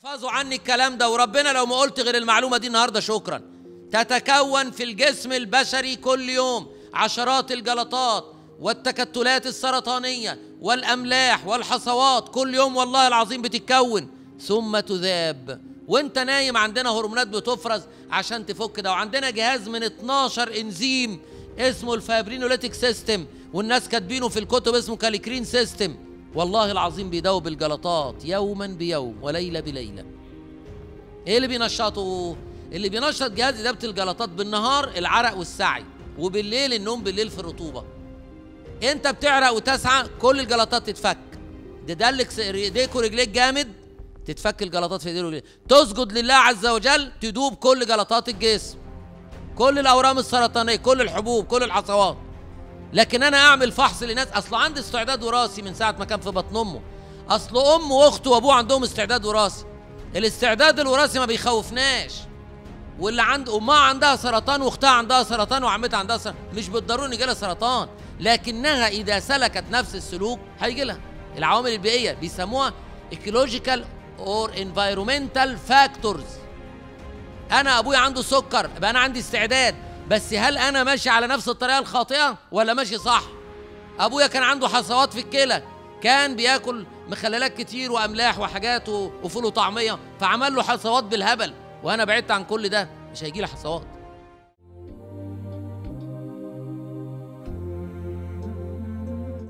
احفظوا عني الكلام ده وربنا لو ما قلت غير المعلومة دي النهاردة شكرا تتكون في الجسم البشري كل يوم عشرات الجلطات والتكتلات السرطانية والأملاح والحصوات كل يوم والله العظيم بتتكون ثم تذاب وانت نايم عندنا هرمونات بتفرز عشان تفك ده وعندنا جهاز من 12 انزيم اسمه الفابرينوليتيك سيستم والناس كاتبينه في الكتب اسمه كاليكرين سيستم والله العظيم بيدوب الجلطات يوما بيوم وليله بليله ايه اللي بينشطه اللي بينشط جهاز ادابه الجلطات بالنهار العرق والسعي وبالليل النوم بالليل في الرطوبه انت بتعرق وتسعى كل الجلطات تتفك تدلك ايديك ورجليك جامد تتفك الجلطات في ايديك ورجليك تسجد لله عز وجل تدوب كل جلطات الجسم كل الاورام السرطانيه كل الحبوب كل الحصوات لكن انا اعمل فحص لناس اصل عندي استعداد وراثي من ساعه ما كان في بطن امه اصل امه واخته وابوه عندهم استعداد وراثي الاستعداد الوراثي ما بيخوفناش واللي عند امها عندها سرطان واختها عندها سرطان وعمتها عندها سرطان مش بالضروري ان يجي لها سرطان لكنها اذا سلكت نفس السلوك هيجي لها العوامل البيئيه بيسموها ecological or environmental factors انا ابويا عنده سكر يبقى انا عندي استعداد بس هل انا ماشي على نفس الطريقه الخاطئه ولا ماشي صح ابويا كان عنده حصوات في الكلى كان بياكل مخللات كتير واملاح وحاجات وفول وطعميه فعمل له حصوات بالهبل وانا بعدت عن كل ده مش هيجي لي حصوات